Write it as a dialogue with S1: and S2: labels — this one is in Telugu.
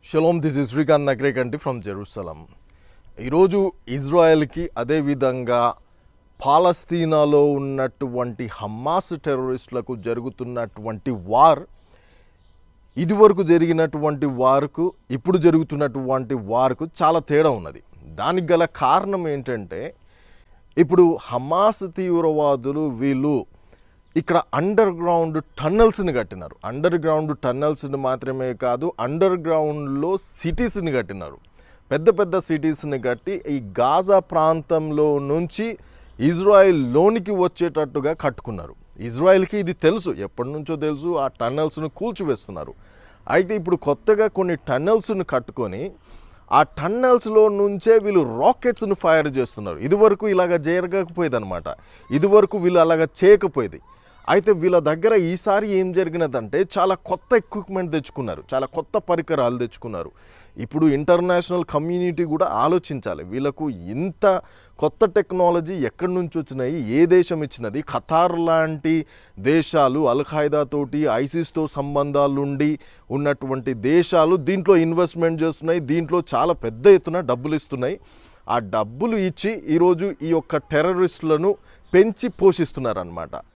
S1: shalom this is Srikanth Nakrekanti from Jerusalem ఈరోజు ఇజ్రాయెల్కి అదేవిధంగా పాలస్తీనాలో ఉన్నటువంటి హమాస్ టెర్రరిస్టులకు జరుగుతున్నటువంటి వార్ ఇదివరకు జరిగినటువంటి వార్కు ఇప్పుడు జరుగుతున్నటువంటి వార్కు చాలా తేడా ఉన్నది దానికి గల కారణం ఏంటంటే ఇప్పుడు హమాస్ తీవ్రవాదులు వీళ్ళు ఇక్కడ అండర్ గ్రౌండ్ టన్నల్స్ని కట్టినారు అండర్ గ్రౌండ్ టన్నల్స్ని మాత్రమే కాదు అండర్ గ్రౌండ్లో సిటీస్ని కట్టినారు పెద్ద పెద్ద సిటీస్ని కట్టి ఈ గాజా ప్రాంతంలో నుంచి ఇజ్రాయెల్ లోనికి వచ్చేటట్టుగా కట్టుకున్నారు ఇజ్రాయెల్కి ఇది తెలుసు ఎప్పటి నుంచో తెలుసు ఆ టన్నల్స్ను కూల్చివేస్తున్నారు అయితే ఇప్పుడు కొత్తగా కొన్ని టన్నల్స్ను కట్టుకొని ఆ టన్నల్స్లో నుంచే వీళ్ళు రాకెట్స్ను ఫైర్ చేస్తున్నారు ఇదివరకు ఇలాగ జరగకపోయేది అనమాట ఇదివరకు వీళ్ళు అలాగ చేయకపోయేది అయితే వీళ్ళ దగ్గర ఈసారి ఏం జరిగినదంటే చాలా కొత్త ఎక్విప్మెంట్ తెచ్చుకున్నారు చాలా కొత్త పరికరాలు తెచ్చుకున్నారు ఇప్పుడు ఇంటర్నేషనల్ కమ్యూనిటీ కూడా ఆలోచించాలి వీళ్ళకు ఇంత కొత్త టెక్నాలజీ ఎక్కడి నుంచి వచ్చినాయి ఏ దేశం ఇచ్చినది ఖతార్ లాంటి దేశాలు అల్ ఖైదా తోటి ఐసిస్తో సంబంధాలుండి ఉన్నటువంటి దేశాలు దీంట్లో ఇన్వెస్ట్మెంట్ చేస్తున్నాయి దీంట్లో చాలా పెద్ద ఎత్తున డబ్బులు ఇస్తున్నాయి ఆ డబ్బులు ఇచ్చి ఈరోజు ఈ యొక్క టెర్రరిస్టులను పెంచి పోషిస్తున్నారన్నమాట